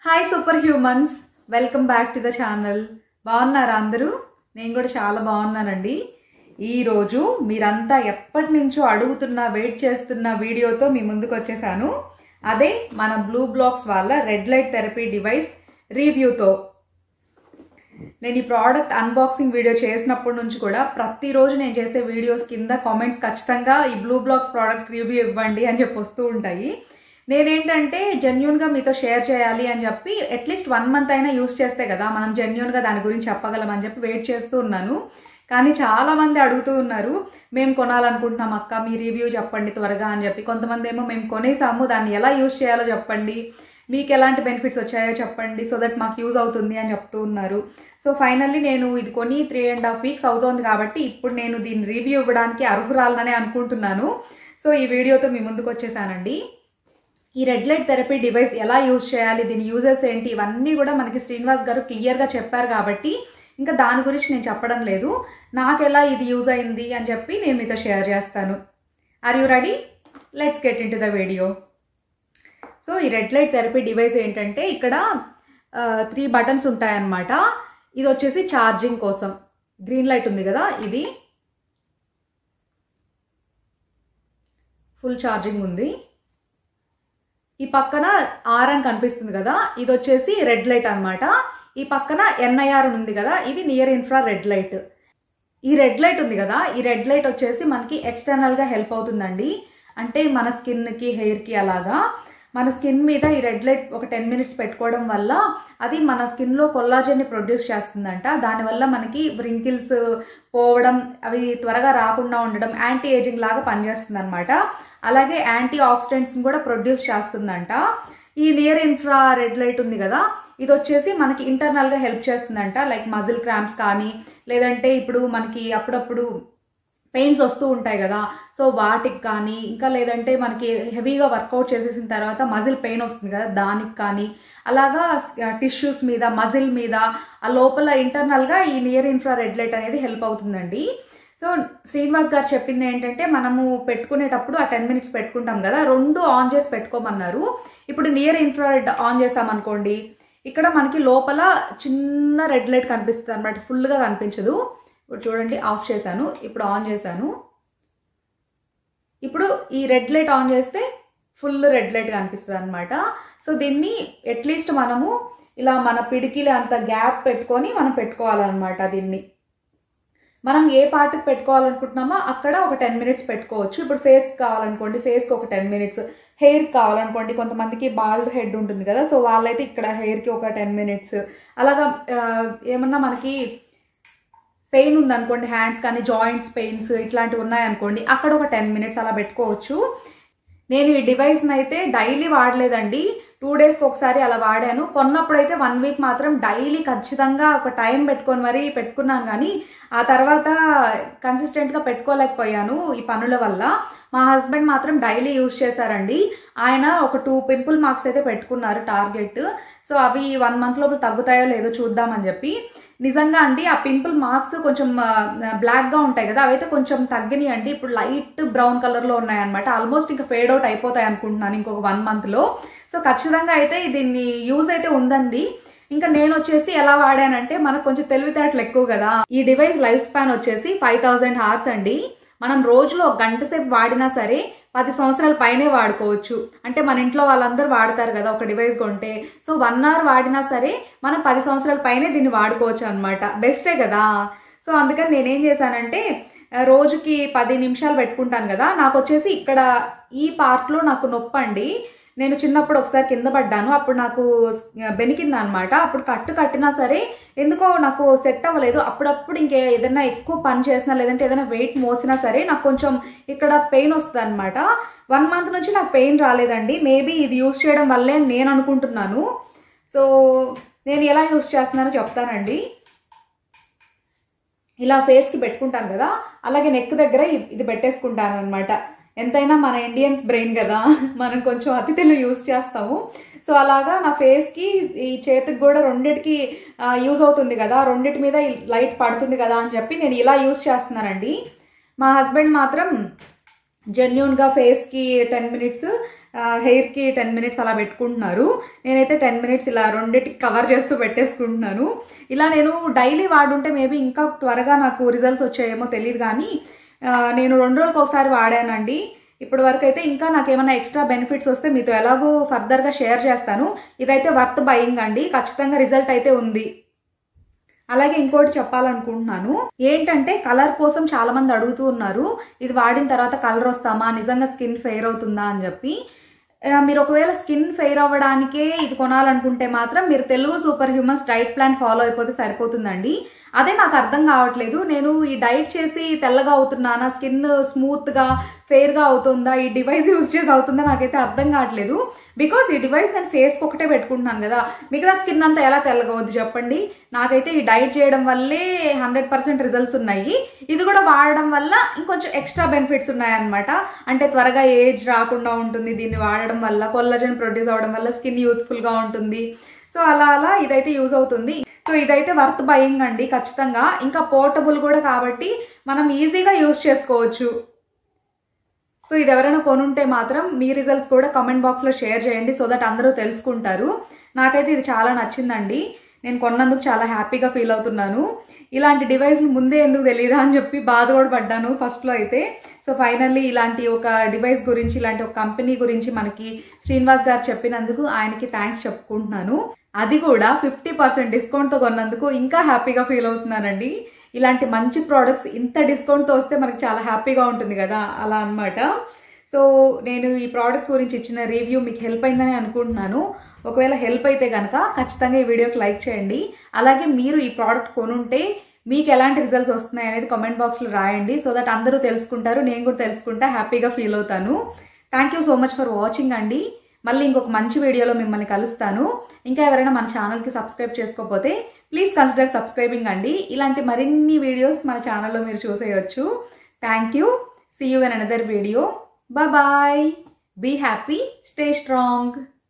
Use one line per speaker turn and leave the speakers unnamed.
hi super humans welcome back to the channel బాగున్నారా అందరూ నేను కూడా చాలా బాగున్నానండి ఈరోజు మీరంతా ఎప్పటి నుంచో అడుగుతున్న వెయిట్ చేస్తున్న వీడియోతో మీ ముందుకు వచ్చేసాను అదే మన బ్లూ బ్లాక్స్ వాళ్ళ రెడ్ లైట్ థెరపీ డివైస్ రివ్యూతో నేను ఈ ప్రోడక్ట్ అన్బాక్సింగ్ వీడియో చేసినప్పటి నుంచి కూడా ప్రతిరోజు నేను చేసే వీడియోస్ కింద కామెంట్స్ ఖచ్చితంగా ఈ బ్లూ బ్లాక్స్ ప్రోడక్ట్ రివ్యూ ఇవ్వండి అని చెప్పి వస్తూ ఉంటాయి నేనేంటంటే జెన్యున్గా మీతో షేర్ చేయాలి అని చెప్పి అట్లీస్ట్ వన్ మంత్ అయినా యూస్ చేస్తే కదా మనం జెన్యున్గా దాని గురించి చెప్పగలం అని చెప్పి వెయిట్ చేస్తూ ఉన్నాను కానీ చాలా మంది అడుగుతూ ఉన్నారు మేము కొనాలనుకుంటున్నాం అక్క మీ రివ్యూ చెప్పండి త్వరగా అని చెప్పి కొంతమంది ఏమో మేము కొనేసాము దాన్ని ఎలా యూస్ చేయాలో చెప్పండి మీకు ఎలాంటి బెనిఫిట్స్ వచ్చాయో చెప్పండి సో దట్ మాకు యూజ్ అవుతుంది అని చెప్తూ ఉన్నారు సో ఫైనల్లీ నేను ఇది కొని త్రీ అండ్ హాఫ్ వీక్స్ అవుతోంది కాబట్టి ఇప్పుడు నేను దీన్ని రివ్యూ ఇవ్వడానికి అర్హురాలననే అనుకుంటున్నాను సో ఈ వీడియోతో మీ ముందుకు వచ్చేసానండి ఈ రెడ్ లైట్ థెరపీ డివైస్ ఎలా యూజ్ చేయాలి దీని యూజెస్ ఏంటి ఇవన్నీ కూడా మనకి శ్రీనివాస్ గారు క్లియర్గా చెప్పారు కాబట్టి ఇంకా దాని గురించి నేను చెప్పడం లేదు నాకు ఎలా ఇది యూజ్ అయింది అని చెప్పి నేను మీతో షేర్ చేస్తాను are you ready let's get in to the video so ఈ రెడ్ లైట్ థెరపీ డివైస్ ఏంటంటే ఇక్కడ త్రీ బటన్స్ ఉంటాయన్నమాట ఇది వచ్చేసి ఛార్జింగ్ కోసం గ్రీన్ లైట్ ఉంది కదా ఇది ఫుల్ ఛార్జింగ్ ఉంది ఈ పక్కన ఆర్ అని కనిపిస్తుంది కదా ఇది వచ్చేసి రెడ్ లైట్ అనమాట ఈ పక్కన ఎన్ఐఆర్ ఉంది కదా ఇది నియర్ ఇన్ఫ్రా రెడ్ లైట్ ఈ రెడ్ లైట్ ఉంది కదా ఈ రెడ్ లైట్ వచ్చేసి మనకి ఎక్స్టర్నల్గా హెల్ప్ అవుతుందండి అంటే మన స్కిన్కి హెయిర్కి అలాగా మన స్కిన్ మీద ఈ రెడ్ లైట్ ఒక టెన్ మినిట్స్ పెట్టుకోవడం వల్ల అది మన స్కిన్లో కొల్లాజన్ని ప్రొడ్యూస్ చేస్తుందంట దానివల్ల మనకి రింకిల్స్ పోవడం అవి త్వరగా రాకుండా ఉండడం యాంటీ ఏజింగ్ లాగా పనిచేస్తుంది అనమాట అలాగే యాంటీ ఆక్సిడెంట్స్ని కూడా ప్రొడ్యూస్ చేస్తుందంట ఈ నియర్ ఇన్ఫ్రా రెడ్ లైట్ ఉంది కదా ఇది వచ్చేసి మనకి ఇంటర్నల్గా హెల్ప్ చేస్తుందంట లైక్ మజిల్ క్రాంప్స్ కానీ లేదంటే ఇప్పుడు మనకి అప్పుడప్పుడు పెయిన్స్ వస్తూ ఉంటాయి కదా సో వాటికి కానీ ఇంకా లేదంటే మనకి హెవీగా వర్కౌట్ చేసేసిన తర్వాత మజిల్ పెయిన్ వస్తుంది కదా దానికి కానీ అలాగా టిష్యూస్ మీద మజిల్ మీద ఆ లోపల ఇంటర్నల్గా ఈ నియర్ ఇన్ఫ్రా రెడ్ లైట్ అనేది హెల్ప్ అవుతుందండి సో శ్రీనివాస్ గారు చెప్పింది ఏంటంటే మనము పెట్టుకునేటప్పుడు ఆ టెన్ మినిట్స్ పెట్టుకుంటాం కదా రెండు ఆన్ చేసి పెట్టుకోమన్నారు ఇప్పుడు నియర్ ఇన్ఫ్రారెడ్ ఆన్ చేస్తామనుకోండి ఇక్కడ మనకి లోపల చిన్న రెడ్ లైట్ కనిపిస్తుంది అనమాట ఫుల్గా కనిపించదు ఇప్పుడు చూడండి ఆఫ్ చేశాను ఇప్పుడు ఆన్ చేశాను ఇప్పుడు ఈ రెడ్ లైట్ ఆన్ చేస్తే ఫుల్ రెడ్ లైట్ కనిపిస్తుంది అనమాట సో దీన్ని అట్లీస్ట్ మనము ఇలా మన పిడికిలో అంత గ్యాప్ పెట్టుకొని మనం పెట్టుకోవాలన్నమాట దీన్ని మనం ఏ పార్ట్కి పెట్టుకోవాలనుకుంటున్నామో అక్కడ ఒక టెన్ మినిట్స్ పెట్టుకోవచ్చు ఇప్పుడు ఫేస్ కావాలనుకోండి ఫేస్కి ఒక టెన్ మినిట్స్ హెయిర్ కావాలనుకోండి కొంతమందికి బాల్డ్ హెడ్ ఉంటుంది కదా సో వాళ్ళైతే ఇక్కడ హెయిర్కి ఒక టెన్ మినిట్స్ అలాగా ఏమన్నా మనకి పెయిన్ ఉందనుకోండి హ్యాండ్స్ కానీ జాయింట్స్ పెయిన్స్ ఇట్లాంటివి ఉన్నాయనుకోండి అక్కడ ఒక టెన్ మినిట్స్ అలా పెట్టుకోవచ్చు నేను ఈ డివైస్ని అయితే డైలీ వాడలేదండి టూ డేస్కి ఒకసారి అలా వాడాను కొన్నప్పుడైతే వన్ వీక్ మాత్రం డైలీ ఖచ్చితంగా ఒక టైం పెట్టుకొని మరీ పెట్టుకున్నాను కానీ ఆ తర్వాత కన్సిస్టెంట్గా పెట్టుకోలేకపోయాను ఈ పనుల వల్ల మా హస్బెండ్ మాత్రం డైలీ యూజ్ చేశారండి ఆయన ఒక టూ పింపుల్ మార్క్స్ అయితే పెట్టుకున్నారు టార్గెట్ సో అవి వన్ మంత్ లోపల తగ్గుతాయో లేదో చూద్దామని చెప్పి నిజంగా అండి ఆ పింపుల్ మార్క్స్ కొంచెం బ్లాక్గా ఉంటాయి కదా అవైతే కొంచెం తగ్గినాయి అండి ఇప్పుడు లైట్ బ్రౌన్ కలర్లో ఉన్నాయన్నమాట ఆల్మోస్ట్ ఇంకా ఫేడ్ అవుట్ అయిపోతాయి అనుకుంటున్నాను ఇంకొక వన్ మంత్లో సో ఖచ్చితంగా అయితే దీన్ని యూజ్ అయితే ఉందండి ఇంకా నేను వచ్చేసి ఎలా వాడానంటే మనకు కొంచెం తెలివితేటలు ఎక్కువ కదా ఈ డివైస్ లైఫ్ స్పాన్ వచ్చేసి ఫైవ్ థౌజండ్ హార్స్ అండి మనం రోజులో ఒక గంట సేపు వాడినా సరే పది సంవత్సరాల పైనే వాడుకోవచ్చు అంటే మన ఇంట్లో వాళ్ళందరూ వాడతారు కదా ఒక డివైస్ కొంటే సో వన్ అవర్ వాడినా సరే మనం పది సంవత్సరాల పైనే దీన్ని వాడుకోవచ్చు అనమాట బెస్టే కదా సో అందుకని నేనేం చేశానంటే రోజుకి పది నిమిషాలు పెట్టుకుంటాను కదా నాకు వచ్చేసి ఇక్కడ ఈ పార్ట్లో నాకు నొప్పి అండి నేను చిన్నప్పుడు ఒకసారి కింద పడ్డాను అప్పుడు నాకు బెనికింది అనమాట అప్పుడు కట్టు కట్టినా సరే ఎందుకో నాకు సెట్ అవ్వలేదు అప్పుడప్పుడు ఇంకే ఏదైనా ఎక్కువ పని చేసినా లేదంటే ఏదైనా వెయిట్ మోసినా సరే నాకు కొంచెం ఇక్కడ పెయిన్ వస్తుంది అనమాట వన్ మంత్ నుంచి నాకు పెయిన్ రాలేదండి మేబీ ఇది యూస్ చేయడం వల్లే నేను అనుకుంటున్నాను సో నేను ఎలా యూస్ చేస్తున్నానో చెప్తానండి ఇలా ఫేస్కి పెట్టుకుంటాను కదా అలాగే నెక్ దగ్గర ఇది పెట్టేసుకుంటాను అనమాట ఎంతైనా మన ఇండియన్స్ బ్రెయిన్ కదా మనం కొంచెం అతిథులు యూస్ చేస్తాము సో అలాగా నా ఫేస్కి ఈ చేతికి కూడా రెండిటికి యూజ్ అవుతుంది కదా రెండిటి మీద లైట్ పడుతుంది కదా అని చెప్పి నేను ఇలా యూస్ చేస్తున్నానండి మా హస్బెండ్ మాత్రం జెన్యున్గా ఫేస్కి టెన్ మినిట్స్ హెయిర్కి టెన్ మినిట్స్ అలా పెట్టుకుంటున్నారు నేనైతే టెన్ మినిట్స్ ఇలా రెండింటికి కవర్ చేస్తూ పెట్టేసుకుంటున్నాను ఇలా నేను డైలీ వాడుంటే మేబీ ఇంకా త్వరగా నాకు రిజల్ట్స్ వచ్చాయేమో తెలియదు కానీ ఆ, నేను రెండు రోజులకు ఒకసారి వాడానండి ఇప్పటి వరకు అయితే ఇంకా నాకు ఏమైనా ఎక్స్ట్రా బెనిఫిట్స్ వస్తే మీతో ఎలాగో ఫర్దర్గా షేర్ చేస్తాను ఇదైతే వర్త్ బయింగ్ అండి ఖచ్చితంగా రిజల్ట్ అయితే ఉంది అలాగే ఇంకోటి చెప్పాలనుకుంటున్నాను ఏంటంటే కలర్ కోసం చాలా మంది అడుగుతూ ఉన్నారు ఇది వాడిన తర్వాత కలర్ వస్తామా నిజంగా స్కిన్ ఫెయిర్ అవుతుందా అని చెప్పి ఆ, మీరు ఒకవేళ స్కిన్ ఫెయిర్ అవ్వడానికే ఇది కొనాలనుకుంటే మాత్రం మీరు Telugu super humans diet plan follow అయిపోతే సరిపోతుందండి అదే నాకు అర్థం కావట్లేదు నేను ఈ డైట్ చేసి తెల్లగా అవుతున్నానా స్కిన్ స్మూత్గా ఫెయిర్గా అవుతుందా ఈ డివైస్ యూజ్ చేసి అవుతుందా నాకైతే అర్థం కావట్లేదు బికాస్ ఈ డివైస్ నేను ఫేస్కి ఒకటే పెట్టుకుంటున్నాను కదా మిగతా స్కిన్ అంతా ఎలా తెల్లగా అవుద్ది చెప్పండి నాకైతే ఈ డైట్ చేయడం వల్లే హండ్రెడ్ పర్సెంట్ రిజల్ట్స్ ఉన్నాయి ఇది కూడా వాడడం వల్ల ఇంకొంచెం ఎక్స్ట్రా బెనిఫిట్స్ ఉన్నాయన్నమాట అంటే త్వరగా ఏజ్ రాకుండా ఉంటుంది దీన్ని వాడడం వల్ల కొల్లజన్ ప్రొడ్యూస్ అవ్వడం వల్ల స్కిన్ యూత్ఫుల్గా ఉంటుంది సో అలా అలా ఇదైతే యూజ్ అవుతుంది సో ఇదైతే వర్త్ బయింగ్ అండి ఖచ్చితంగా ఇంకా పోర్టబుల్ కూడా కాబట్టి మనం ఈజీగా యూజ్ చేసుకోవచ్చు సో ఇది ఎవరైనా కొనుంటే మాత్రం మీ రిజల్ట్స్ కూడా కామెంట్ బాక్స్లో షేర్ చేయండి సో దట్ అందరూ తెలుసుకుంటారు నాకైతే ఇది చాలా నచ్చిందండి నేను కొన్నందుకు చాలా హ్యాపీగా ఫీల్ అవుతున్నాను ఇలాంటి డివైస్లు ముందే ఎందుకు తెలియదా అని చెప్పి బాధ కూడా పడ్డాను ఫస్ట్లో అయితే సో ఫైనల్లీ ఇలాంటి ఒక డివైస్ గురించి ఇలాంటి ఒక కంపెనీ గురించి మనకి శ్రీనివాస్ గారు చెప్పినందుకు ఆయనకి థ్యాంక్స్ చెప్పుకుంటున్నాను అది కూడా ఫిఫ్టీ పర్సెంట్ డిస్కౌంట్తో కొన్నందుకు ఇంకా హ్యాపీగా ఫీల్ అవుతున్నానండి ఇలాంటి మంచి ప్రోడక్ట్స్ ఇంత డిస్కౌంట్తో వస్తే మనకి చాలా హ్యాపీగా ఉంటుంది కదా అలా అన్నమాట సో నేను ఈ ప్రోడక్ట్ గురించి ఇచ్చిన రివ్యూ మీకు హెల్ప్ అయిందని అనుకుంటున్నాను ఒకవేళ హెల్ప్ అయితే కనుక ఖచ్చితంగా ఈ వీడియోకి లైక్ చేయండి అలాగే మీరు ఈ ప్రోడక్ట్ కొనుంటే మీకు ఎలాంటి రిజల్ట్స్ వస్తున్నాయి అనేది కామెంట్ బాక్స్లో రాయండి సో దట్ అందరూ తెలుసుకుంటారు నేను కూడా తెలుసుకుంటా హ్యాపీగా ఫీల్ అవుతాను thank you so much for watching అండి మళ్ళీ ఇంకొక మంచి వీడియోలో మిమ్మల్ని కలుస్తాను ఇంకా ఎవరైనా మన ఛానల్కి సబ్స్క్రైబ్ చేసుకోకపోతే ప్లీజ్ కన్సిడర్ సబ్స్క్రైబింగ్ అండి ఇలాంటి మరిన్ని వీడియోస్ మన ఛానల్లో మీరు చూసేయచ్చు thank you see you in another video bye bye be happy stay strong